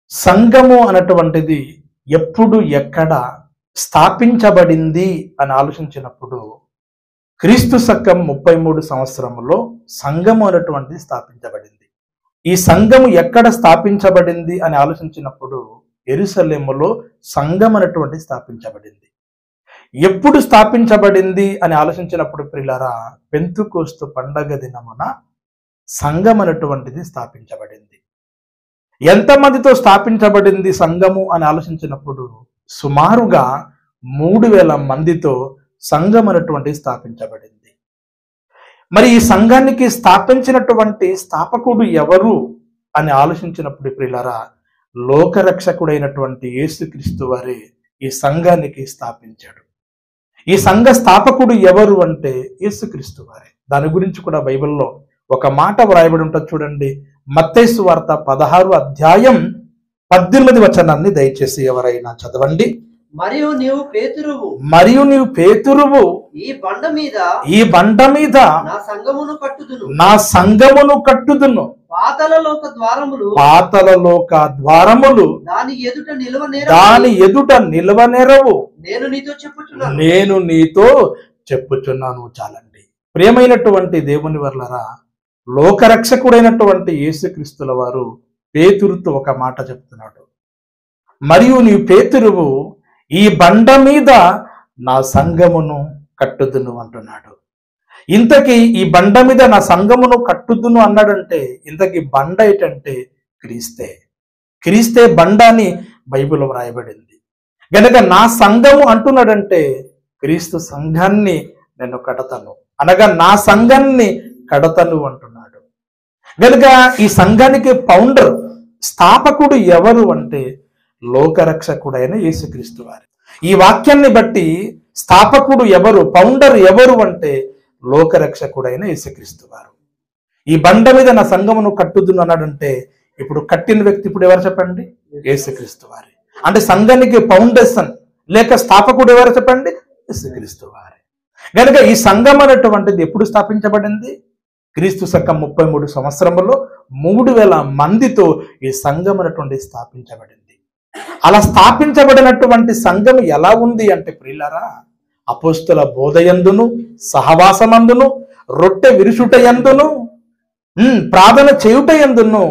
సంఘము అన్నటువంటిది ఎప్పుడు ఎక్కడ స్థాపించబడింది అని ఆలోచించినప్పుడు క్రీస్తు శకం ముప్పై మూడు సంవత్సరంలో సంఘము అనేటువంటిది స్థాపించబడింది ఈ సంఘము ఎక్కడ స్థాపించబడింది అని ఆలోచించినప్పుడు ఎరుసలేములో సంఘం అనేటువంటిది స్థాపించబడింది ఎప్పుడు స్థాపించబడింది అని ఆలోచించినప్పుడు ప్రిలరా పెంతుకోస్తు పండగ దినమున సంఘం అనేటువంటిది స్థాపించబడింది ఎంతమందితో స్థాపించబడింది సంఘము అని ఆలోచించినప్పుడు సుమారుగా మూడు వేల మందితో సంఘం అనేటువంటిది స్థాపించబడింది మరి ఈ సంఘానికి స్థాపించినటువంటి స్థాపకుడు ఎవరు అని ఆలోచించినప్పుడు ప్రియులరా లోకరక్షకుడైనటువంటి యేసుక్రీస్తు వారే ఈ సంఘానికి స్థాపించాడు ఈ సంఘ స్థాపకుడు ఎవరు అంటే యేసుక్రీస్తు వారే దాని గురించి కూడా బైబిల్లో ఒక మాట వ్రాయబడి ఉంటుంది చూడండి మత్తైసు వార్త పదహారు అధ్యాయం పద్దెనిమిది వచనాన్ని దయచేసి ఎవరైనా చదవండి మరియు నీవు పేతురువు మరియు నీవు పేతురువు ఈ బండ మీద ఈ బండ మీద నా సంగమును కట్టుదును నా సంఘమును కట్టుదును పాతలలోక ద్వారములు పాతలలోక ద్వారములు దాని ఎదుట నిలువ దాని ఎదుట నిలవనెరవు నేను నీతో చెప్పుచున్నాను నేను నీతో చెప్పుచున్నాను చాలండి ప్రియమైనటువంటి దేవుని వర్లరా లోకరక్షకుడైనటువంటి యేసుక్రీస్తుల వారు పేతురుతో ఒక మాట చెప్తున్నాడు మరియు నీ పేతురువు ఈ బండ మీద నా సంఘమును కట్టుదును అంటున్నాడు ఇంతకీ ఈ బండ మీద నా సంఘమును కట్టుదును అన్నాడంటే ఇంతకీ బండ ఏంటంటే క్రీస్తే క్రీస్తే బండ అని బైబిల్ వ్రాయబడింది గనక నా సంఘము అంటున్నాడంటే క్రీస్తు సంఘాన్ని నేను కడతాను అనగా నా సంఘాన్ని కడతను అంటున్నాడు గనుక ఈ సంఘానికి ఫౌండర్ స్థాపకుడు ఎవరు అంటే లోకరక్షకుడైన యేసుక్రీస్తు వారు ఈ వాక్యాన్ని బట్టి స్థాపకుడు ఎవరు ఫౌండర్ ఎవరు అంటే లోకరక్షకుడైన యేసుక్రీస్తు వారు ఈ బండ మీద నా సంఘమును కట్టుదును అన్నాడంటే ఇప్పుడు కట్టిన వ్యక్తి ఇప్పుడు ఎవరు చెప్పండి యేసుక్రీస్తు వారి అంటే సంఘానికి ఫౌండేషన్ లేక స్థాపకుడు ఎవరు చెప్పండి యేసుక్రీస్తు వారి కనుక ఈ సంఘం అనేటువంటిది ఎప్పుడు స్థాపించబడింది క్రీస్తు శకం ముప్పై మూడు సంవత్సరములో మూడు వేల మందితో ఈ సంఘం అనేటువంటిది స్థాపించబడింది అలా స్థాపించబడినటువంటి సంఘం ఎలా ఉంది అంటే ప్రియులారా అపోస్తుల బోధయందును సహవాసమందును రొట్టె విరుచుటయందును ఉమ్, ప్రార్థన చేయుటయందును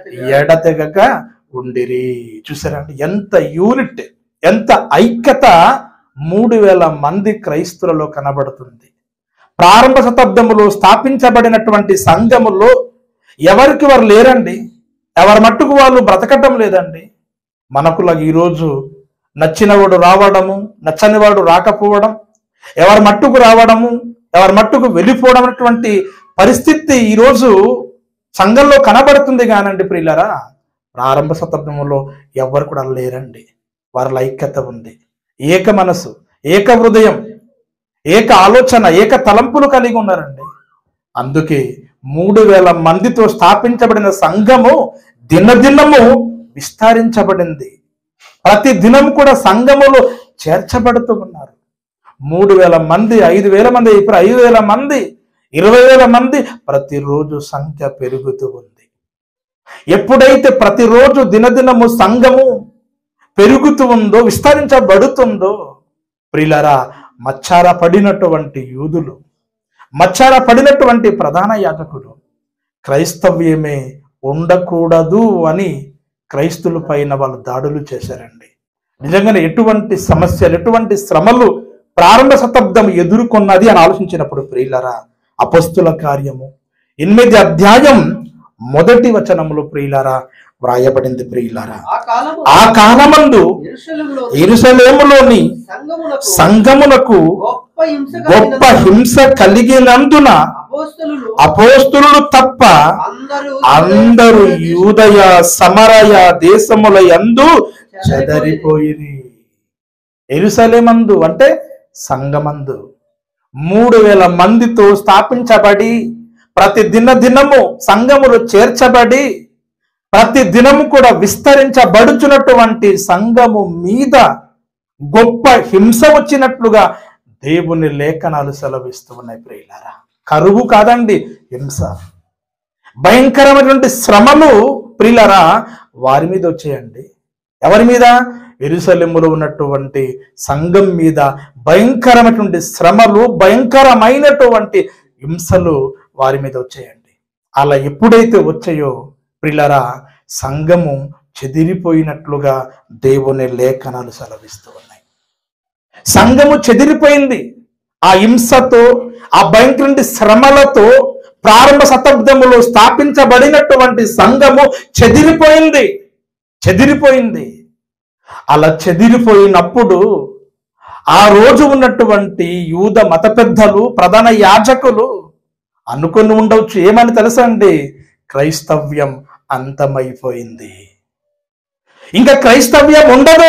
ఎడతెగక ఉండిరి చూసారండి ఎంత యూనిట్ ఎంత ఐక్యత మూడు వేల మంది క్రైస్తులలో కనబడుతుంది ప్రారంభ శతాబ్దములో స్థాపించబడినటువంటి సంఘములో ఎవరికి వారు లేరండి ఎవరి మట్టుకు వాళ్ళు బ్రతకటం లేదండి మనకులా ఈరోజు నచ్చినవాడు రావడము నచ్చని వాడు రాకపోవడం ఎవరి మట్టుకు రావడము ఎవరి మట్టుకు వెళ్ళిపోవడం అనేటువంటి పరిస్థితి ఈరోజు సంఘంలో కనబడుతుంది కానండి ప్రియులరా ప్రారంభ శతాబ్దంలో ఎవరు కూడా లేరండి వారి ఐక్యత ఉంది ఏక మనసు ఏక హృదయం ఏక ఆలోచన ఏక తలంపులు కలిగి ఉన్నారండి అందుకే మూడు వేల మందితో స్థాపించబడిన సంఘము దినదినము విస్తరించబడింది ప్రతి దినం కూడా సంఘములో చేర్చబడుతూ ఉన్నారు మూడు వేల మంది ఐదు వేల మంది ఇప్పుడు ఐదు వేల మంది ఇరవై వేల మంది ప్రతిరోజు సంఖ్య పెరుగుతూ ఉంది ఎప్పుడైతే ప్రతిరోజు దినదినము సంఘము పెరుగుతూ ఉందో విస్తరించబడుతుందో ప్రిలరా మచ్చార పడినటువంటి యూదులు మచ్చార పడినటువంటి ప్రధాన యాజకులు క్రైస్తవ్యమే ఉండకూడదు అని క్రైస్తుల పైన వాళ్ళు దాడులు చేశారండి నిజంగానే ఎటువంటి సమస్యలు ఎటువంటి శ్రమలు ప్రారంభ శతాబ్దం ఎదుర్కొన్నది అని ఆలోచించినప్పుడు ప్రియులరా అపస్తుల కార్యము ఎనిమిది అధ్యాయం మొదటి వచనములో ప్రియులరా వ్రాయబడింది ప్రియులరా ఆ కాలము ఆ కాలమందు యెరూషలేములో ఎరుసలేములోని సంఘమునకు సంఘమునకు గొప్ప హింస గొప్ప కలిగినందున హింస కలిగినందున అపోస్తలులు అపోస్తులు తప్ప అందరూ అందరూ యూదయ సమరయ దేశముల యందు చెదరిపోయిరి ఎరుసలేమందు అంటే సంగమందు మూడు వేల మందితో స్థాపించబడి ప్రతి దిన దినము సంఘములు చేర్చబడి ప్రతి దినము కూడా విస్తరించబడుచున్నటువంటి సంఘము మీద గొప్ప హింస వచ్చినట్లుగా దేవుని లేఖనాలు సెలవిస్తూ ఉన్నాయి ప్రియులారా కరువు కాదండి హింస భయంకరమైనటువంటి శ్రమలు ప్రియులరా వారి మీద వచ్చేయండి ఎవరి మీద ఎరుసలెములో ఉన్నటువంటి సంఘం మీద భయంకరమైనటువంటి శ్రమలు భయంకరమైనటువంటి హింసలు వారి మీద వచ్చాయండి అలా ఎప్పుడైతే వచ్చాయో ప్రిలరా సంఘము చెదిరిపోయినట్లుగా దేవుని లేఖనాలు సెలవిస్తూ ఉన్నాయి సంఘము చెదిరిపోయింది ఆ హింసతో ఆ భయంకర శ్రమలతో ప్రారంభ శతాబ్దములో స్థాపించబడినటువంటి సంఘము చెదిరిపోయింది చెదిరిపోయింది అలా చెదిరిపోయినప్పుడు ఆ రోజు ఉన్నటువంటి యూద మత పెద్దలు ప్రధాన యాజకులు అనుకుని ఉండవచ్చు ఏమని తెలుసా అండి క్రైస్తవ్యం అంతమైపోయింది ఇంకా క్రైస్తవ్యం ఉండదు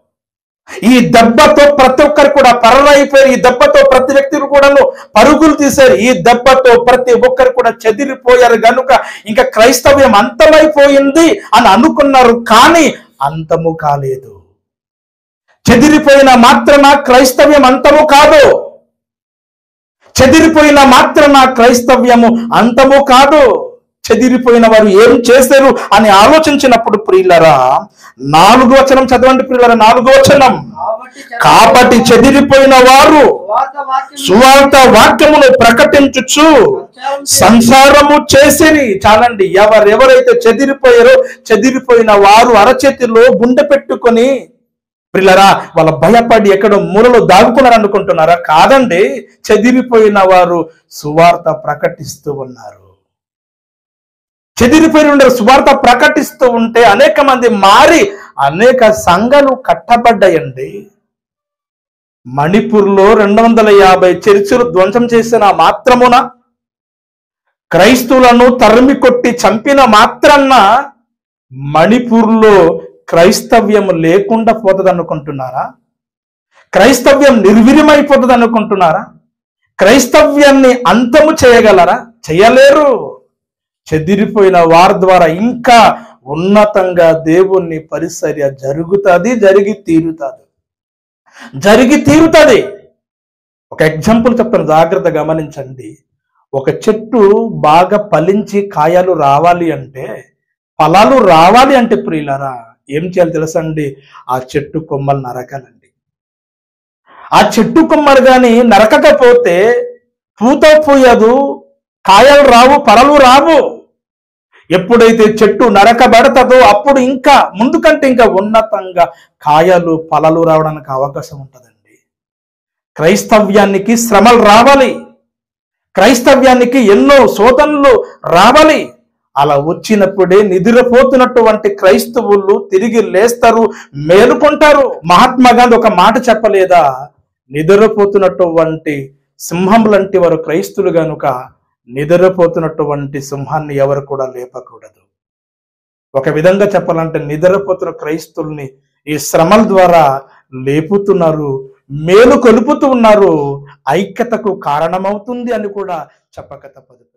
ఈ దెబ్బతో ప్రతి ఒక్కరు కూడా పరలైపోయారు ఈ దెబ్బతో ప్రతి వ్యక్తులు కూడాను పరుగులు తీశారు ఈ దెబ్బతో ప్రతి ఒక్కరు కూడా చెదిరిపోయారు గనుక ఇంకా క్రైస్తవ్యం అంతమైపోయింది అని అనుకున్నారు కానీ అంతము కాలేదు చెదిరిపోయిన మాత్రన క్రైస్తవ్యం అంతము కాదు చెదిరిపోయిన మాత్రన క్రైస్తవ్యము అంతము కాదు చెదిరిపోయిన వారు ఏం చేశారు అని ఆలోచించినప్పుడు ప్రియులరా నాలుగు వచనం చదవండి ప్రియులరా నాలుగు వచనం కాబట్టి కాబట్టి చెదిరిపోయిన వారు వార్త వాక్యం సువార్త వాక్యమును ప్రకటించుచు సంచారం చే- సంసారము చేసిరి చాలండి ఎవరెవరైతే చెదిరిపోయారో చెదిరిపోయిన వారు అరచేతిలో గుండె పెట్టుకొని పిల్లరా వాళ్ళ భయపడి ఎక్కడో మూలలో దాగుకున్నారు అనుకుంటున్నారా కాదండి చెదిరిపోయిన వారు సువార్త ప్రకటిస్తూ ఉన్నారు చెదిరిపోయిన వారు సువార్త ప్రకటిస్తూ ఉంటే అనేక మంది మారి అనేక సంఘాలు కట్టబడ్డాయండి మణిపూర్లో రెండు వందల యాభై చర్చిలు ధ్వంసం చేసిన మాత్రమున క్రైస్తవులను తరిమి కొట్టి చంపిన మాత్రాన్న మణిపూర్లో క్రైస్తవ్యం లేకుండా పోతుంది అనుకుంటున్నారా క్రైస్తవ్యం నిర్వీర్యమైపోతుంది అనుకుంటున్నారా క్రైస్తవ్యాన్ని అంతము చేయగలరా చేయలేరు చెదిరిపోయిన వారి ద్వారా ఇంకా ఉన్నతంగా దేవుణ్ణి పరిచర్య జరుగుతుంది జరిగి తీరుతుంది జరిగి తీరుతుంది ఒక ఎగ్జాంపుల్ చెప్తాను జాగ్రత్త గమనించండి ఒక చెట్టు బాగా ఫలించి కాయలు రావాలి అంటే ఫలాలు రావాలి అంటే ప్రియులరా ఏం చేయాలి తెలుసండి ఆ చెట్టు కొమ్మలు నరకాలండి ఆ చెట్టు కొమ్మలు కానీ నరకకపోతే పూత పూయదు కాయలు రావు ఫలలు రావు ఎప్పుడైతే చెట్టు నరకబడతదో అప్పుడు ఇంకా ముందు కంటే ఇంకా ఉన్నతంగా కాయలు ఫలలు రావడానికి అవకాశం ఉంటుందండి క్రైస్తవ్యానికి శ్రమలు రావాలి క్రైస్తవ్యానికి ఎన్నో శోధనలు రావాలి అలా వచ్చినప్పుడే నిద్రపోతున్నటువంటి క్రైస్తవులు తిరిగి లేస్తారు మేలుకుంటారు మహాత్మా గాంధీ ఒక మాట చెప్పలేదా నిద్రపోతున్నటువంటి సింహం లాంటి వారు క్రైస్తులు గనుక నిద్రపోతున్నటువంటి సింహాన్ని ఎవరు కూడా లేపకూడదు ఒక విధంగా చెప్పాలంటే నిద్రపోతున్న క్రైస్తుల్ని ఈ శ్రమల ద్వారా లేపుతున్నారు మేలు కొలుపుతూ ఉన్నారు ఐక్యతకు కారణమవుతుంది అని కూడా చెప్పక తప్పదు